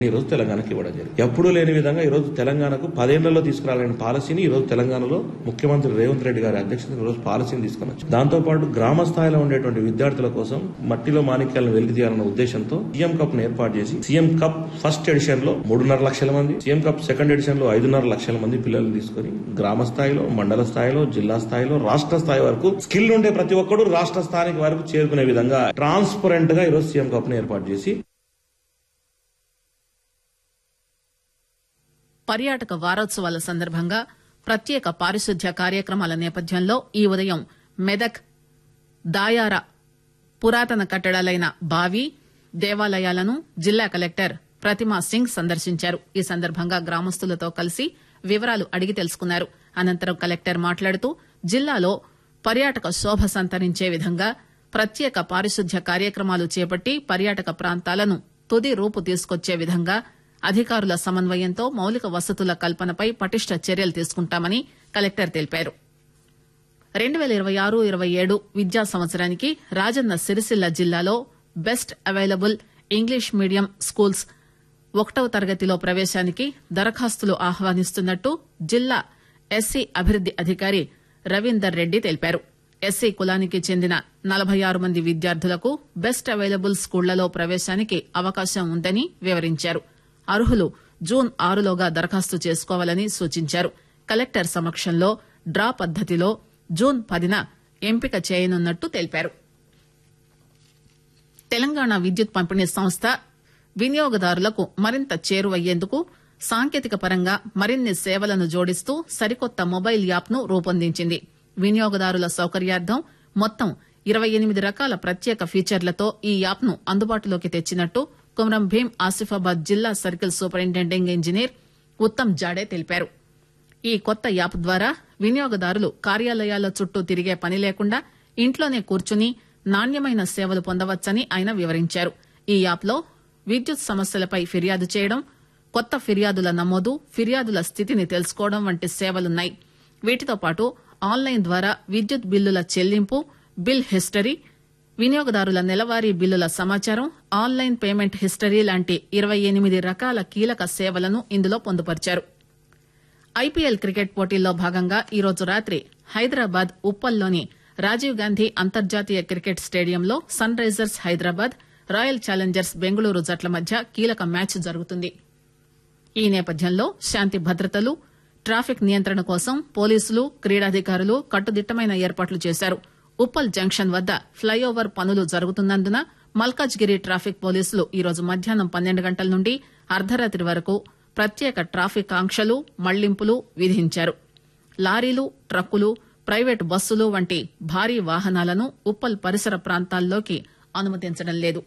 ఈ రోజు తెలంగాణకి ఇవ్వడం జరిగింది ఎప్పుడూ లేని విధంగా ఈ రోజు తెలంగాణకు పదేళ్లలో తీసుకురాలని పాలసీని ఈ రోజు తెలంగాణలో ముఖ్యమంత్రి రేవంత్ రెడ్డి గారి అధ్యక్షతన ఈ రోజు పాలసీని తీసుకుని వచ్చారు దాంతో పాటు గ్రామ స్థాయిలో ఉండేటువంటి విద్యార్థుల కోసం మట్టిలో మాణిక్యాలను వెలికి తీయాలన్న ఉద్దేశంతో సీఎం కప్ ను ఏర్పాటు చేసి సీఎం కప్ ఫస్ట్ ఎడిషన్ లో మూడున్నర లక్షల మంది సీఎం కప్ సెకండ్ ఎడిషన్ లో ఐదున్నర లక్షల మంది పిల్లల్ని తీసుకొని గ్రామ స్థాయిలో మండల స్థాయిలో జిల్లా స్థాయిలో రాష్ట్ర స్థాయి వరకు స్కిల్ ఉండే ప్రతి ఒక్కడు రాష్ట్ర స్థాయికి వరకు చేరుకునే విధంగా ట్రాన్స్పరెంట్ గా ఈ రోజు సీఎం కప్ ను ఏర్పాటు చేసి పర్యాటక వారోత్సవాల సందర్భంగా ప్రత్యేక పారిశుద్ధ్య కార్యక్రమాల నేపథ్యంలో ఈ ఉదయం మెదక్ దాయార పురాతన కట్టడాలైన బావి దేవాలయాలను జిల్లా కలెక్టర్ ప్రతిమా సింగ్ సందర్శించారు ఈ సందర్భంగా గ్రామస్తులతో కలిసి వివరాలు అడిగి తెలుసుకున్నారు అనంతరం కలెక్టర్ మాట్లాడుతూ జిల్లాలో పర్యాటక శోభ సంతరించే విధంగా ప్రత్యేక పారిశుద్ధ్య కార్యక్రమాలు చేపట్టి పర్యాటక ప్రాంతాలను తుది రూపు తీసుకొచ్చే విధంగా అధికారుల సమన్వయంతో మౌలిక వసతుల కల్పనపై పటిష్ట చర్యలు తీసుకుంటామని కలెక్టర్ తెలిపారు రెండు పేల ఇరవై ఆరు ఇరవై ఏడు విద్యా సంవత్సరానికి రాజన్న సిరిసిల్ల జిల్లాలో best available English medium schools ఒకటవ తరగతిలో ప్రవేశానికి దరఖాస్తులు ఆహ్వానిస్తున్నట్టు జిల్లా ఎస్సీ అభివృద్ది అధికారి రవీందర్ రెడ్డి తెలిపారు ఎస్సీ కులానికి చెందిన నలభై ఆరు మంది విద్యార్థులకు బెస్ట్ అవైలబుల్ స్కూళ్లలో ప్రవేశానికి అవకాశం ఉందని వివరించారు అర్హులు జూన్ ఆరులోగా దరఖాస్తు చేసుకోవాలని సూచించారు కలెక్టర్ సమక్షంలో డ్రా పద్దతిలో జూన్ పదిన ఎంపిక చేయనున్నట్టు తెలిపారు తెలంగాణ విద్యుత్ పంపిణీ సంస్థ వినియోగదారులకు మరింత చేరువయ్యేందుకు సాంకేతిక పరంగా మరిన్ని సేవలను జోడిస్తూ సరికొత్త మొబైల్ యాప్ ను రూపొందించింది వినియోగదారుల సౌకర్యార్థం మొత్తం ఇరవై ఎనిమిది రకాల ప్రత్యేక ఫీచర్లతో ఈ యాప్ ను అందుబాటులోకి తెచ్చినట్టు కుమరం భీం ఆసిఫాబాద్ జిల్లా circle superintending engineer Uttam Jade తెలిపారు ఈ కొత్త యాప్ ద్వారా వినియోగదారులు కార్యాలయాల చుట్టూ తిరిగే పని లేకుండా ఇంట్లోనే కూర్చుని నాణ్యమైన సేవలు పొందవచ్చని ఆయన వివరించారు ఈ యాప్లో విద్యుత్ సమస్యలపై ఫిర్యాదు చేయడం కొత్త ఫిర్యాదుల నమోదు ఫిర్యాదుల స్థితిని తెలుసుకోవడం వంటి సేవలున్నాయి వీటితో పాటు ఆన్లైన్ ద్వారా విద్యుత్ బిల్లుల చెల్లింపు బిల్ హిస్టరీ వినియోగదారుల నెలవారీ బిల్లుల సమాచారం ఆన్లైన్ పేమెంట్ హిస్టరీ లాంటి ఇరవై ఎనిమిది రకాల కీలక సేవలను ఇందులో పొందుపరిచారు ఐపీఎల్ క్రికెట్ పోటీల్లో భాగంగా ఈరోజు రాత్రి హైదరాబాద్ ఉప్పల్లోని రాజీవ్ గాంధీ అంతర్జాతీయ క్రికెట్ స్టేడియంలో Sunrisers Hyderabad Royal Challengers Bengaluru జట్ల మధ్య కీలక మ్యాచ్ జరుగుతుంది ఈ నేపథ్యంలో శాంతి భద్రతలు ట్రాఫిక్ నియంత్రణ కోసం పోలీసులు క్రీడాధికారులు కట్టుదిట్టమైన ఏర్పాట్లు చేశారు ఉప్పల్ జంక్షన్ వద్ద ఫ్లైఓవర్ పనులు జరుగుతున్నందున మల్కాజ్గిరి ట్రాఫిక్ పోలీసులు ఈరోజు మధ్యాహ్నం పన్నెండు గంటల నుండి అర్ధరాత్రి వరకు ప్రత్యేక ట్రాఫిక్ ఆంక్షలు మళ్లింపులు విధించారు లారీలు ట్రక్కులు ప్రైవేటు బస్సులు వంటి భారీ వాహనాలను ఉప్పల్ పరిసర ప్రాంతాల్లోకి అనుమతించడం లేదు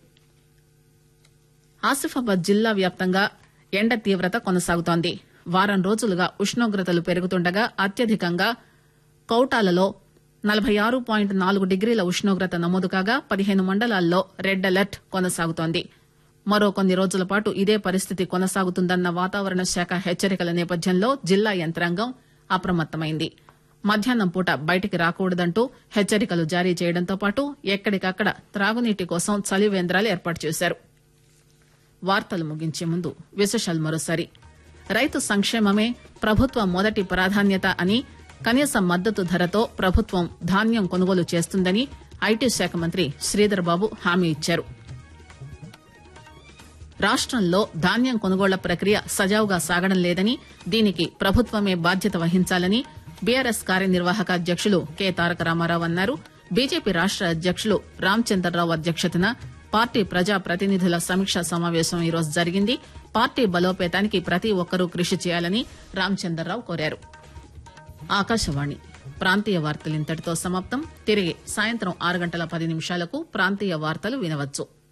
ఆసిఫాబాద్ జిల్లా వ్యాప్తంగా ఎండ తీవ్రత కొనసాగుతోంది వారం రోజులుగా ఉష్ణోగ్రతలు పెరుగుతుండగా అత్యధికంగా కౌటాలలో నలభై ఆరు పాయింట్ నాలుగు డిగ్రీల ఉష్ణోగ్రత నమోదు కాగా పదిహేను మండలాల్లో రెడ్ అలర్ట్ కొనసాగుతోంది మరో కొన్ని రోజుల పాటు ఇదే పరిస్థితి కొనసాగుతుందన్న వాతావరణ శాఖ హెచ్చరికల నేపథ్యంలో జిల్లా యంత్రాంగం అప్రమత్తమైంది మధ్యాహ్నం పూట బయటికి రాకూడదంటూ హెచ్చరికలు జారీ చేయడంతో పాటు ఎక్కడికక్కడ త్రాగునీటి కోసం చలివేంద్రాలు ఏర్పాటు చేశారు వార్తలు ముగించే ముందు విశేషాలు మరోసారి రైతు సంక్షేమమే ప్రభుత్వ మొదటి ప్రాధాన్యత అని కనీస మద్దతు ధరతో ప్రభుత్వం ధాన్యం కొనుగోలు చేస్తుందని ఐటీ శాఖ మంత్రి శ్రీధర్ బాబు హామీ ఇచ్చారు రాష్టంలో ధాన్యం కొనుగోళ్ల ప్రక్రియ సజావుగా సాగడం లేదని దీనికి ప్రభుత్వమే బాధ్యత వహించాలని బీఆర్ఎస్ కార్యనిర్వాహక అధ్యక్షులు కె తారక రామారావు అన్నారు బీజేపీ రాష్ట అధ్యక్షులు రామచంద్రరావు అధ్యక్షతన పార్టీ ప్రజా ప్రతినిధుల సమీక్షా సమావేశం ఈరోజు జరిగింది పార్టీ బలోపేతానికి ప్రతి ఒక్కరూ కృషి చేయాలని రామచంద్రరావు కోరారు ఆకాశవాణి ప్రాంతీయ వార్తలు ఇంతటితో సమాప్తం తిరిగి సాయంత్రం ఆరు గంటల పది నిమిషాలకు ప్రాంతీయ వార్తలు వినవచ్చు